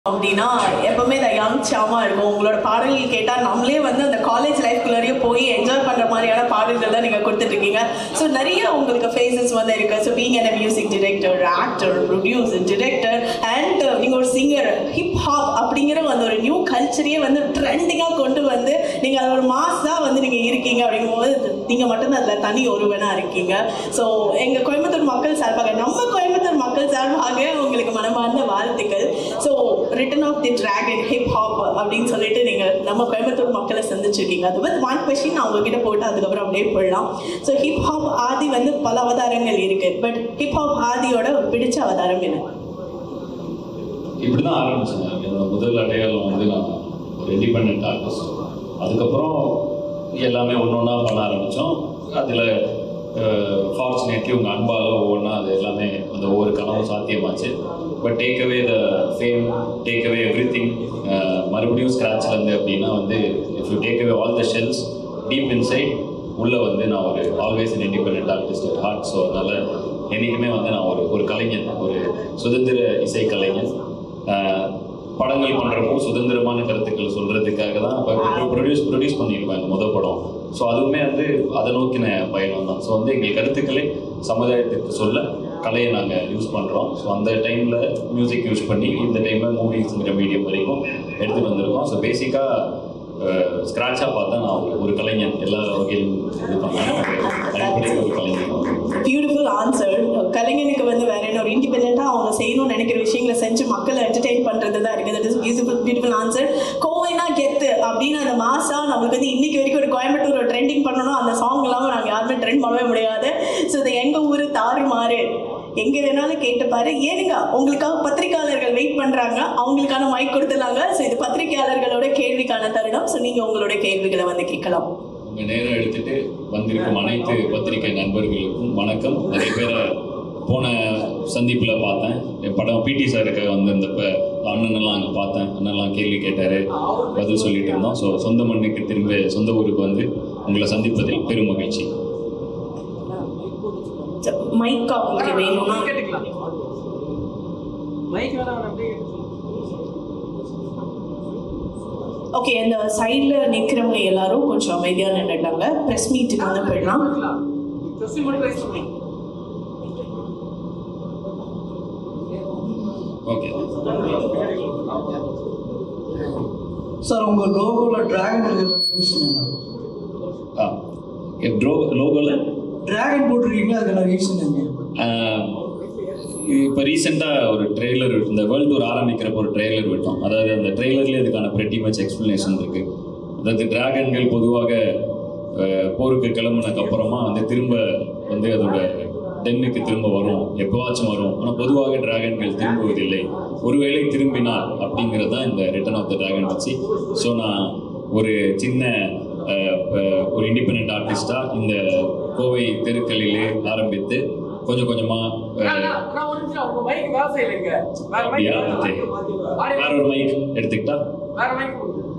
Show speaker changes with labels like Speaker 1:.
Speaker 1: அப்படின்னா எப்பவுமே இந்த யங் சாமா இருக்கும் உங்களோட பாடல்கள் கேட்டால் நம்மளே வந்து அந்த காலேஜ் லைஃப்குள்ளேயே போய் என்ஜாய் பண்ணுற மாதிரியான பாடல்கள் தான் நீங்கள் கொடுத்துட்டு இருக்கீங்க ஸோ நிறைய உங்களுக்கு ஃபேஸஸ் வந்து இருக்கு so being a music director actor producer director and நீங்கள் ஒரு சிங்கர் ஹிப் ஹாப் அப்படிங்கிற அந்த ஒரு நியூ கல்ச்சரையே வந்து ட்ரெண்டிங்காக கொண்டு வந்து நீங்கள் அது ஒரு மாஸாக வந்து நீங்கள் இருக்கீங்க அப்படிங்கும்போது நீங்கள் மட்டும்தான் அதில் தனி ஒருவனாக இருக்கீங்க ஸோ எங்கள் கோயம்புத்தூர் மக்கள் சார்பாக நம்ம கோயம்புத்தூர் மக்கள் சார்பாக உங்களுக்கு மனமார்ந்த வாழ்த்துக்கள் so return of the dragon hip hop அப்படின்னு சொல்லிட்டு நீங்கள் நம்ம கோயம்புத்தூர் மக்களை சந்திச்சிருக்கீங்க அது வந்து ஒன் கொஷின் நான் உங்ககிட்ட போட்டு அதுக்கப்புறம் அப்படியே போயிடலாம் ஸோ ஹிப் ஹாப் ஆதி வந்து பல அவதாரங்கள் இருக்கு பட் ஹிப் ஹாப் ஆதியோட ஒரு பிடிச்ச அவதாரம் என்ன
Speaker 2: இப்படி தான் ஆரம்பிச்சேன் என்னோட முதல் அடையாளம் வந்து நான் ஒரு இண்டிபெண்ட் ஆர்டிஸ்ட் அதுக்கப்புறம் எல்லாமே ஒன்று ஒன்றா பண்ண ஆரம்பித்தோம் அதில் ஃபார்ச்சுனேட்லி உங்கள் அன்பால் ஒவ்வொன்றா அது எல்லாமே அந்த ஒவ்வொரு கனவும் சாத்தியமாச்சு but take away the fame take away everything மறுபடியும் ஸ்க்ராட்ச்லேருந்து அப்படின்னா வந்து if you take away all the shells deep inside உள்ளே வந்து நான் ஒரு always an independent artist at heart so அதனால் என்றைக்குமே வந்து நான் ஒரு ஒரு கலைஞன் ஒரு சுதந்திர இசை கலைஞன் ஆஹ் படங்கள் பண்ணுறப்போ சுதந்திரமான கருத்துக்கள் சொல்கிறதுக்காக தான் இப்போ ப்ரொடியூஸ் ப்ரொடியூஸ் பண்ணியிருப்பேன் இந்த முதல் படம் ஸோ அதுவுமே வந்து அதை நோக்கின பயணம் தான் ஸோ வந்து எங்கள் கருத்துக்களை சமுதாயத்துக்கு சொல்ல கலையை நாங்கள் யூஸ் பண்ணுறோம் ஸோ அந்த டைமில் மியூசிக் யூஸ் பண்ணி இந்த டைமில் மூவிஸ்ங்கிற மீடியம் வரைக்கும் எடுத்துகிட்டு வந்திருக்கோம் ஸோ பேசிக்காக ஸ்க்ராட்சாக பார்த்தா நான் ஒரு- ஒரு கலைஞன் எல்லா வகையிலும் இது பண்ணுவேன் அடிப்படையில் ஒரு கலைஞன்
Speaker 1: பியூட்டிஃபுல் ஆன்சர் கலைஞனுக்கு வந்து வேற என்ன ஒரு இண்டிபெண்ட்டாக அவங்க செய்யணும்னு நினைக்கிற விஷயங்களை செஞ்சு மக்களை என்டர்டெயின் பண்ணுறது தான் இருக்குது that is beautiful beautiful answer கோவைனா கெத்து அப்படின்னு அந்த மாசா நம்மளுக்கு வந்து இன்னைக்கு வரைக்கும் ஒரு கோயம்புத்தூர் ஒரு ட்ரெண்டிங் பண்ணணும் அந்த சாங் இல்லாமல் நாங்கள் யாருமே ட்ரெண்ட் பண்ணவே முடியாது ஸோ இது எங்கள் ஊர் தாறுமாறு எங்கே வேணாலும் கேட்டு பாரு ஏனுங்க உங்களுக்காக பத்திரிக்கையாளர்கள் வெயிட் பண்ணுறாங்க அவங்களுக்கான மைக் கொடுத்துலாங்க ஸோ இது பத்திரிக்கையாளர்களோட கேள்விக்கான தருணம் ஸோ நீங்கள் உங்களோட கேள்விகளை வந்து கேட்கலாம்
Speaker 2: உங்கள் நேரம் எடுத்துட்டு வந்திருக்கும் அனைத்து பத்திரிகை நண்பர்களுக்கும் வணக்கம் நிறைய பேரை போன சந்திப்பில் பார்த்தேன் என் படம் பிடி சாருக்கு வந்திருந்தப்ப அண்ணனெல்லாம் அங்கே பார்த்தேன் அண்ணன்லாம் கேள்வி கேட்டார் பதில் சொல்லிட்டு இருந்தோம் ஸோ சொந்த மண்ணுக்கு திரும்ப சொந்த ஊருக்கு வந்து உங்களை சந்திப்பதில் பெரும் மகிழ்ச்சி
Speaker 1: மைக் அவங்களுக்கு வேணும்னா
Speaker 3: மைக் வேணா அவன் அப்படியே
Speaker 1: ஓகே அந்த சைடில் நிற்கிறவங்க எல்லாரும் கொஞ்சம் அமைதியாக நின்றுட்டாங்க ப்ரெஸ் மீட்டுக்கு வந்து போயிடலாம்
Speaker 3: கொஸ்டின் மட்டும் ரைஸ் பண்ணி
Speaker 2: ஓகே
Speaker 4: சார் உங்க லோகோல டிராகன் இருக்கிற ரீசன் என்ன
Speaker 2: ஆ ட்ரோ லோகோவில்
Speaker 4: டிராகன் போட்டிருக்கீங்களா அதுக்கான ரீசன் என்ன
Speaker 2: இப்போ ரீசெண்டாக ஒரு ட்ரெய்லர் இந்த வேர்ல்டு டூர் ஆரம்பிக்கிறப்ப ஒரு ட்ரெய்லர் விட்டோம் அதாவது அந்த ட்ரெய்லர்லேயே அதுக்கான pretty மச் எக்ஸ்ப்ளனேஷன் இருக்குது அதாவது டிராகன்கள் பொதுவாக அஹ், போருக்கு கிளம்புனதுக்கு அப்புறமா வந்து திரும்ப வந்து அதோட டென்னுக்கு திரும்ப வரும் எப்போவாச்சும் வரும் ஆனால் பொதுவாக டிராகன்கள் திரும்புவதில்லை ஒருவேளை திரும்பினால் அப்படிங்கிறது தான் இந்த ரிட்டர்ன் ஆஃப் த டிராகன் வச்சு ஸோ நான் ஒரு சின்ன அஹ், அஹ், ஒரு இண்டிபெண்ட் ஆர்டிஸ்டாக இந்த கோவை தெருக்களிலே ஆரம்பித்து கொஞ்சம் கொஞ்சமாக
Speaker 3: நான் நான் ஒரு நிமிஷம் உங்க மைக் வேலை செய்யலைங்க வேற மைக்
Speaker 2: அப்படியா ஓகே வேற ஒரு மைக் எடுத்துக்கிட்டா
Speaker 3: வேற மைக்